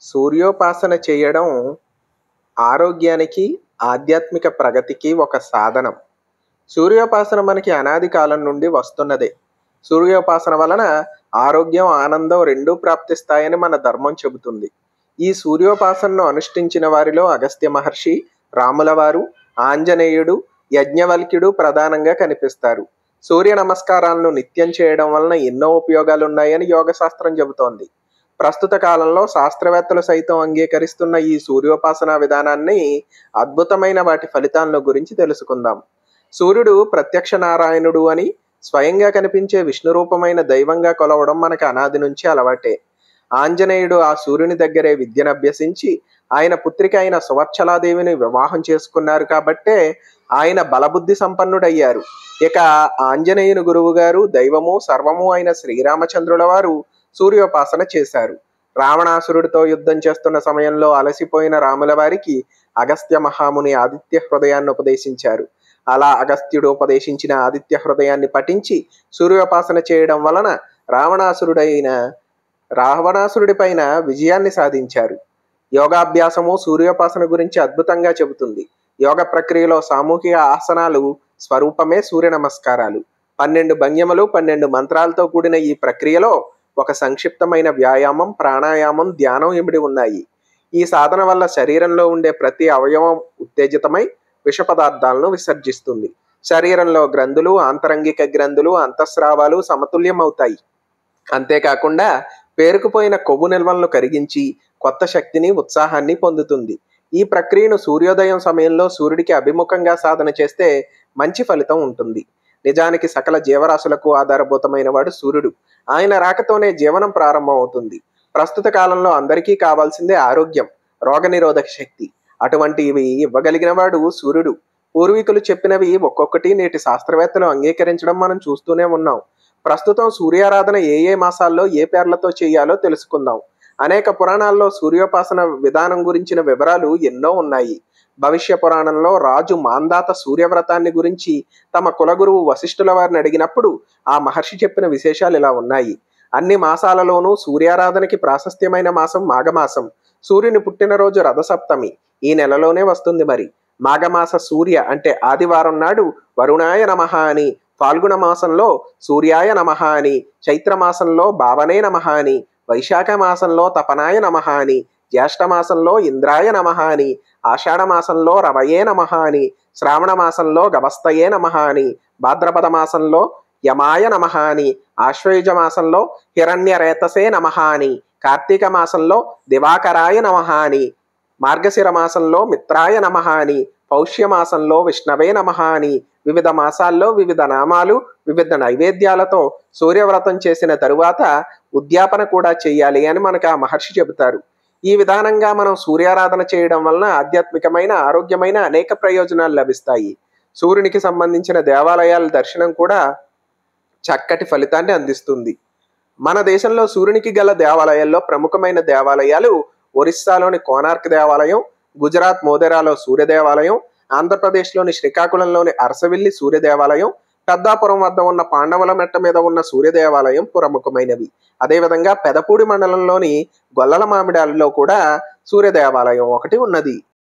సూర్యోపాసన చేయడం ఆరోగ్యానికి ఆధ్యాత్మిక ప్రగతికి ఒక సాధనం సూర్యోపాసన మనకి అనాది కాలం నుండి వస్తున్నదే సూర్యోపాసన వలన ఆరోగ్యం ఆనందం రెండూ ప్రాప్తిస్తాయని మన ధర్మం చెబుతుంది ఈ సూర్యోపాసనను అనుష్ఠించిన వారిలో అగస్త్య మహర్షి రాముల వారు ఆంజనేయుడు యజ్ఞవల్క్యుడు ప్రధానంగా కనిపిస్తారు సూర్య నమస్కారాలను నిత్యం చేయడం వలన ఎన్నో ఉపయోగాలు ఉన్నాయని యోగ శాస్త్రం చెబుతోంది ప్రస్తుత కాలంలో శాస్త్రవేత్తలు సైతం అంగీకరిస్తున్న ఈ సూర్యోపాసన విధానాన్ని అద్భుతమైన వాటి ఫలితాలను గురించి తెలుసుకుందాం సూర్యుడు ప్రత్యక్ష నారాయణుడు అని స్వయంగా కనిపించే విష్ణు రూపమైన దైవంగా కొలవడం మనకు అనాది నుంచి అలవాటే ఆంజనేయుడు ఆ సూర్యుని దగ్గరే విద్యను అభ్యసించి ఆయన పుత్రిక అయిన సువర్చలాదేవిని వివాహం చేసుకున్నారు కాబట్టే ఆయన బలబుద్ధి సంపన్నుడయ్యారు ఇక ఆంజనేయుని గురువు గారు దైవము సర్వము అయిన శ్రీరామచంద్రుల వారు సూర్యోపాసన చేశారు రావణాసురుడితో యుద్ధం చేస్తున్న సమయంలో అలసిపోయిన రాముల వారికి అగస్త్య మహాముని ఆదిత్య హృదయాన్ని ఉపదేశించారు అలా అగస్త్యుడు ఉపదేశించిన ఆదిత్య హృదయాన్ని పఠించి సూర్యోపాసన చేయడం వలన రావణాసురుడైన రావణాసురుడి పైన విజయాన్ని సాధించారు యోగాభ్యాసము సూర్యోపాసన గురించి అద్భుతంగా చెబుతుంది యోగ ప్రక్రియలో సామూహిక ఆసనాలు స్వరూపమే సూర్య నమస్కారాలు పన్నెండు భంగిమలు పన్నెండు మంత్రాలతో కూడిన ఈ ప్రక్రియలో ఒక సంక్షిప్తమైన వ్యాయామం ప్రాణాయామం ధ్యానం ఇమిడి ఉన్నాయి ఈ సాధన వల్ల శరీరంలో ఉండే ప్రతి అవయవం ఉత్తేజితమై విష పదార్థాలను విసర్జిస్తుంది శరీరంలో గ్రంథులు ఆంతరంగిక గ్రంథులు అంతఃస్రావాలు సమతుల్యం అవుతాయి అంతేకాకుండా పేరుకుపోయిన కొవ్వు నిల్వలను కరిగించి కొత్త శక్తిని ఉత్సాహాన్ని పొందుతుంది ఈ ప్రక్రియను సూర్యోదయం సమయంలో సూర్యుడికి అభిముఖంగా సాధన చేస్తే మంచి ఫలితం ఉంటుంది నిజానికి సకల జీవరాశులకు ఆధారభూతమైన వాడు సూర్యుడు ఆయన రాకతోనే జీవనం ప్రారంభం అవుతుంది ప్రస్తుత కాలంలో అందరికీ కావాల్సిందే ఆరోగ్యం రోగనిరోధక శక్తి అటువంటివి ఇవ్వగలిగిన వాడు సూర్యుడు పూర్వీకులు చెప్పినవి ఒక్కొక్కటి నేటి శాస్త్రవేత్తలు అంగీకరించడం మనం చూస్తూనే ఉన్నాం ప్రస్తుతం సూర్యారాధన ఏ ఏ మాసాల్లో ఏ పేర్లతో చేయాలో తెలుసుకుందాం అనేక పురాణాల్లో సూర్యోపాసన విధానం గురించిన వివరాలు ఎన్నో ఉన్నాయి భవిష్య పురాణంలో రాజు మాందాత సూర్యవ్రతాన్ని గురించి తమ కులగురువు వశిష్ఠుల వారిని అడిగినప్పుడు ఆ మహర్షి చెప్పిన విశేషాలు ఇలా ఉన్నాయి అన్ని మాసాలలోనూ సూర్యారాధనకి ప్రాశస్త్యమైన మాసం మాఘమాసం సూర్యుని పుట్టినరోజు రథసప్తమి ఈ నెలలోనే వస్తుంది మరి మాఘమాస సూర్య అంటే ఆదివారం నాడు వరుణాయ నమః అని ఫాల్గుణ మాసంలో సూర్యాయ నమః అని చైత్ర మాసంలో భావనే నమః అని వైశాఖ మాసంలో తపనాయ నమః అని జ్యేష్ఠ మాసంలో ఇంద్రాయ నమః అని ఆషాఢ మాసంలో రవయే నమః అని శ్రావణ మాసంలో గవస్తయే నమః అని భాద్రపద మాసంలో యమాయ నమః అని ఆశ్వయుజ మాసంలో హిరణ్యరేతసే నమః అని కార్తీక మాసంలో దివాకరాయ నమః అని మార్గశిర మాసంలో మిత్రాయ నమః అని పౌష్య మాసంలో విష్ణవే నమః అని వివిధ మాసాల్లో వివిధ నామాలు వివిధ నైవేద్యాలతో సూర్యవ్రతం చేసిన తరువాత ఉద్యాపన కూడా చేయాలి అని మనకు ఆ మహర్షి చెబుతారు ఈ విధానంగా మనం సూర్యారాధన చేయడం వలన ఆధ్యాత్మికమైన ఆరోగ్యమైన అనేక ప్రయోజనాలు లభిస్తాయి సూర్యునికి సంబంధించిన దేవాలయాల దర్శనం కూడా చక్కటి ఫలితాన్ని అందిస్తుంది మన దేశంలో సూర్యునికి గల దేవాలయాల్లో ప్రముఖమైన దేవాలయాలు ఒరిస్సాలోని కోనార్క్ దేవాలయం గుజరాత్ మోదెరాలో సూర్య దేవాలయం ఆంధ్రప్రదేశ్లోని శ్రీకాకుళంలోని అరసవిల్లి సూర్య దేవాలయం పెద్దాపురం వద్ద ఉన్న పాండవుల మెట్ట మీద ఉన్న సూర్య దేవాలయం ప్రముఖమైనవి అదేవిధంగా పెదపూడి మండలంలోని గొల్లల మామిడాలలో కూడా సూర్య దేవాలయం ఒకటి ఉన్నది